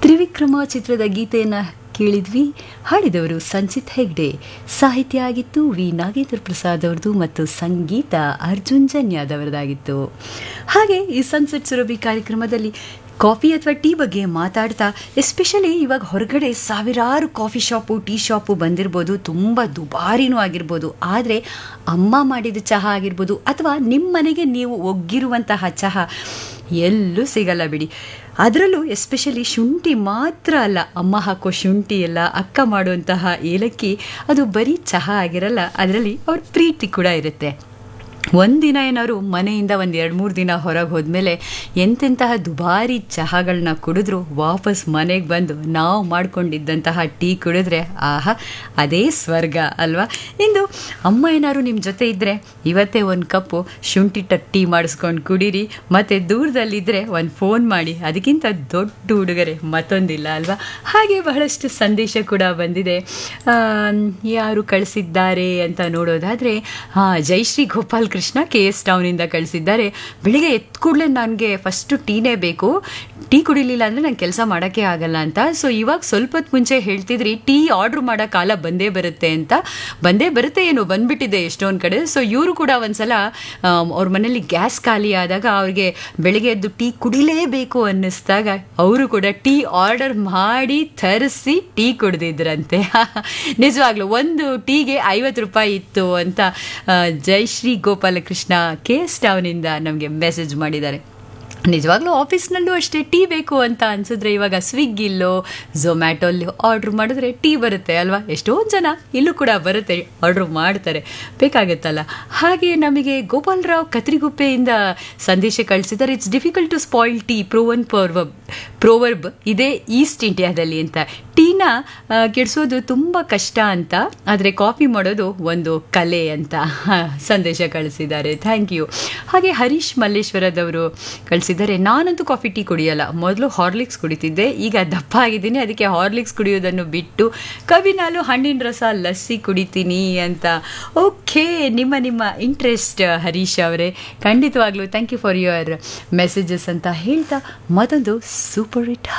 ತ್ರಿವಿಕ್ರಮ ಚಿತ್ರದ ಗೀತೆಯನ್ನು ಕೇಳಿದ್ವಿ ಹಾಡಿದವರು ಸಂಚಿತ್ ಹೆಗ್ಡೆ ಸಾಹಿತ್ಯ ಆಗಿತ್ತು ವಿ ನಾಗೇಂದ್ರ ಪ್ರಸಾದ್ ಅವ್ರದ್ದು ಮತ್ತು ಸಂಗೀತ ಅರ್ಜುನ್ ಜನ್ಯಾದವರದಾಗಿತ್ತು ಹಾಗೆ ಈ ಸನ್ಸೆಟ್ ಸುರಭಿ ಕಾರ್ಯಕ್ರಮದಲ್ಲಿ ಕಾಫಿ ಅಥವಾ ಟೀ ಬಗ್ಗೆ ಮಾತಾಡ್ತಾ ಎಸ್ಪೆಷಲಿ ಇವಾಗ ಹೊರಗಡೆ ಸಾವಿರಾರು ಕಾಫಿ ಶಾಪು ಟೀ ಶಾಪು ಬಂದಿರ್ಬೋದು ತುಂಬ ದುಬಾರಿನೂ ಆಗಿರ್ಬೋದು ಆದರೆ ಅಮ್ಮ ಮಾಡಿದ ಚಹಾ ಆಗಿರ್ಬೋದು ಅಥವಾ ನಿಮ್ಮ ಮನೆಗೆ ನೀವು ಒಗ್ಗಿರುವಂತಹ ಚಹಾ ಎಲ್ಲೂ ಸಿಗಲ್ಲ ಬಿಡಿ ಅದರಲ್ಲೂ ಎಸ್ಪೆಷಲಿ ಶುಂಠಿ ಮಾತ್ರ ಅಲ್ಲ ಅಮ್ಮ ಹಾಕೋ ಶುಂಠಿ ಎಲ್ಲ ಅಕ್ಕ ಮಾಡುವಂತಹ ಏಲಕ್ಕಿ ಅದು ಬರೀ ಚಹಾ ಆಗಿರಲ್ಲ ಅದರಲ್ಲಿ ಅವ್ರ ಪ್ರೀತಿ ಕೂಡ ಇರುತ್ತೆ ಒಂದಿನ ಏನಾದ್ರು ಮನೆಯಿಂದ ಒಂದು ಎರಡು ಮೂರು ದಿನ ಹೊರಗೆ ಹೋದ್ಮೇಲೆ ಎಂತೆಂತಹ ದುಬಾರಿ ಚಹಾಗಳನ್ನ ಕುಡಿದ್ರು ವಾಪಸ್ ಮನೆಗೆ ಬಂದು ನಾವು ಮಾಡ್ಕೊಂಡಿದ್ದಂತಹ ಟೀ ಕುಡಿದ್ರೆ ಆಹಾ ಅದೇ ಸ್ವರ್ಗ ಅಲ್ವಾ ಇಂದು ಅಮ್ಮ ಏನಾದ್ರು ನಿಮ್ಮ ಜೊತೆ ಇದ್ದರೆ ಇವತ್ತೇ ಒಂದು ಕಪ್ಪು ಶುಂಠಿ ಟ ಟೀ ಮಾಡಿಸ್ಕೊಂಡು ಕುಡೀರಿ ಮತ್ತು ದೂರದಲ್ಲಿದ್ದರೆ ಒಂದು ಫೋನ್ ಮಾಡಿ ಅದಕ್ಕಿಂತ ದೊಡ್ಡ ಉಡುಗೊರೆ ಮತ್ತೊಂದಿಲ್ಲ ಅಲ್ವಾ ಹಾಗೆ ಬಹಳಷ್ಟು ಸಂದೇಶ ಕೂಡ ಬಂದಿದೆ ಆ, ಯಾರು ಕಳಿಸಿದ್ದಾರೆ ಅಂತ ನೋಡೋದಾದರೆ ಜಯಶ್ರೀ ಗೋಪಾಲ್ ಕೃಷ್ಣ ಕೆ ಎಸ್ ಟೌನಿಂದ ಕಳಿಸಿದ್ದಾರೆ ಬೆಳಿಗ್ಗೆ ಎದ್ದು ಕೂಡಲೇ ನನಗೆ ಫಸ್ಟು ಟೀನೇ ಬೇಕು ಟೀ ಕುಡಿಲಿಲ್ಲ ಅಂದರೆ ನಂಗೆ ಕೆಲಸ ಮಾಡೋಕ್ಕೆ ಆಗಲ್ಲ ಅಂತ ಸೊ ಇವಾಗ ಸ್ವಲ್ಪ ಹೊತ್ತು ಮುಂಚೆ ಹೇಳ್ತಿದ್ರಿ ಟೀ ಆರ್ಡ್ರ್ ಮಾಡೋ ಕಾಲ ಬಂದೇ ಬರುತ್ತೆ ಅಂತ ಬಂದೇ ಬರುತ್ತೆ ಏನು ಬಂದ್ಬಿಟ್ಟಿದೆ ಎಷ್ಟೊಂದು ಕಡೆ ಸೊ ಇವರು ಕೂಡ ಒಂದ್ಸಲ ಆಮ್, ಅವ್ರ ಮನೇಲಿ ಗ್ಯಾಸ್ ಖಾಲಿ ಆದಾಗ ಅವ್ರಿಗೆ ಬೆಳಿಗ್ಗೆ ಎದ್ದು ಟೀ ಕುಡಿಲೇಬೇಕು ಅನ್ನಿಸ್ದಾಗ ಅವರು ಕೂಡ ಟೀ ಆರ್ಡರ್ ಮಾಡಿ ತರಿಸಿ ಟೀ ಕುಡ್ದಿದ್ರಂತೆ ನಿಜವಾಗ್ಲೂ ಒಂದು ಟೀಗೆ ಐವತ್ತು ರೂಪಾಯಿ ಇತ್ತು ಅಂತ ಆ, ಜಯಶ್ರೀ ಗೋಪಾಲಕೃಷ್ಣ ಕೆ ಎಸ್ ಟೌನಿಂದ ನಮಗೆ ಮೆಸೇಜ್ ಮಾಡಿದ್ದಾರೆ ನಿಜವಾಗ್ಲೂ ಆಫೀಸ್ನಲ್ಲೂ ಅಷ್ಟೇ ಟೀ ಬೇಕು ಅಂತ ಅನ್ಸಿದ್ರೆ ಇವಾಗ ಸ್ವಿಗ್ಗಿಲ್ಲೋ ಝೊಮ್ಯಾಟೋಲ್ಲಿ ಆರ್ಡ್ರ್ ಮಾಡಿದ್ರೆ ಟೀ ಬರುತ್ತೆ ಅಲ್ವಾ ಎಷ್ಟೊಂದು ಜನ ಇಲ್ಲೂ ಕೂಡ ಬರುತ್ತೆ ಆರ್ಡ್ರ್ ಮಾಡ್ತಾರೆ ಬೇಕಾಗುತ್ತಲ್ಲ ಹಾಗೆ ನಮಗೆ ಗೋಪಾಲ್ ರಾವ್ ಕತ್ರಿಗುಪ್ಪೆಯಿಂದ ಸಂದೇಶ ಕಳಿಸಿದ್ದಾರೆ it's difficult to spoil tea proven proverb proverb ಇದೇ ಈಸ್ಟ್ ಇಂಡಿಯಾದಲ್ಲಿ ಅಂತ ಟೀನ ಆ, ಕೆಡಿಸೋದು ತುಂಬ ಕಷ್ಟ ಅಂತ ಆದರೆ ಕಾಫಿ ಮಾಡೋದು ಒಂದು ಕಲೆ ಅಂತ ಹ, ಸಂದೇಶ ಕಳಿಸಿದ್ದಾರೆ ಥ್ಯಾಂಕ್ ಯು ಹಾಗೆ ಹರೀಶ್ ಮಲ್ಲೇಶ್ವರದವರು ಕಳಿಸಿದ್ದಾರೆ ನಾನಂತೂ ಕಾಫಿ ಟೀ ಕುಡಿಯಲ್ಲ ಮೊದಲು ಹಾರ್ಲಿಕ್ಸ್ ಕುಡಿತಿದ್ದೆ ಈಗ ದಪ್ಪ ಆಗಿದ್ದೀನಿ ಅದಕ್ಕೆ ಹಾರ್ಲಿಕ್ಸ್ ಕುಡಿಯೋದನ್ನು ಬಿಟ್ಟು ಕವಿನಾಲು ಹಣ್ಣಿನ ರಸ ಲಸ್ಸಿ ಕುಡಿತೀನಿ ಅಂತ ಓಕೆ ನಿಮ್ಮ ನಿಮ್ಮ ಇಂಟ್ರೆಸ್ಟ್ ಹರೀಶ್ ಅವರೇ ಖಂಡಿತವಾಗ್ಲೂ thank you for your messages ಅಂತ ಹೇಳ್ತಾ ಮತ್ತೊಂದು ಸೂಪರ್ ಹಿಟ್